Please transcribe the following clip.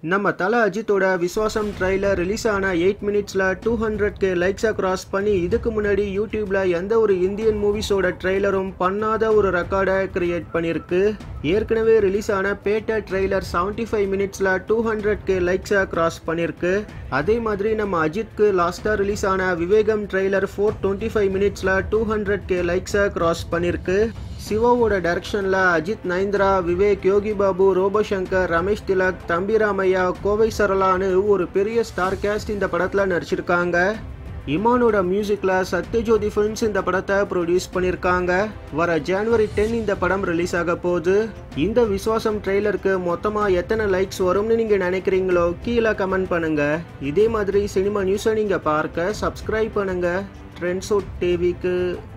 நம்ம தல அஜித்தோட விஸ்வாசம் ட்ரைலர் ரிலீஸ் ஆன எயிட் மினிட்ஸில் டூ ஹண்ட்ரட் கே லைக்ஸை கிராஸ் பண்ணி இதுக்கு முன்னாடி யூடியூப்ல எந்த ஒரு இந்தியன் மூவிஸோட ட்ரெய்லரும் பண்ணாத ஒரு ரெக்கார்டை கிரியேட் பண்ணியிருக்கு ஏற்கனவே ரிலீஸ் ஆன பேட்ட ட்ரெய்லர் செவன்ட்டி ஃபைவ் மினிட்ஸில் டூ ஹண்ட்ரட் கே லைக்ஸை கிராஸ் பண்ணியிருக்கு அதே மாதிரி நம்ம அஜித்க்கு லாஸ்ட்டாக ரிலீஸ் ஆன Vivegam trailer four twenty five மினிட்ஸில் டூ ஹண்ட்ரட் கே லைக்ஸை கிராஸ் பண்ணியிருக்கு சிவாவோட டைரக்ஷனில் அஜித் நயன்தரா விவேக் யோகி பாபு ரோபோ சங்கர் ரமேஷ் திலக் தம்பி ராமையா கோவை சரளான்னு ஒரு பெரிய ஸ்டார் கேஸ்ட் இந்த படத்தில் நடிச்சிருக்காங்க இமானோட மியூசிக்கில் சத்யஜோதி ஃபிலிம்ஸ் இந்த படத்தை ப்ரொடியூஸ் பண்ணியிருக்காங்க வர ஜனவரி டென் இந்த படம் ரிலீஸ் ஆக போகுது இந்த விஸ்வாசம் ட்ரெய்லருக்கு மொத்தமாக எத்தனை லைக்ஸ் வரும்னு நீங்கள் நினைக்கிறீங்களோ கீழே கமெண்ட் பண்ணுங்கள் இதே மாதிரி சினிமா நியூஸை நீங்கள் பார்க்க சப்ஸ்கிரைப் பண்ணுங்கள் ட்ரெண்ட்ஸோட் டிவிக்கு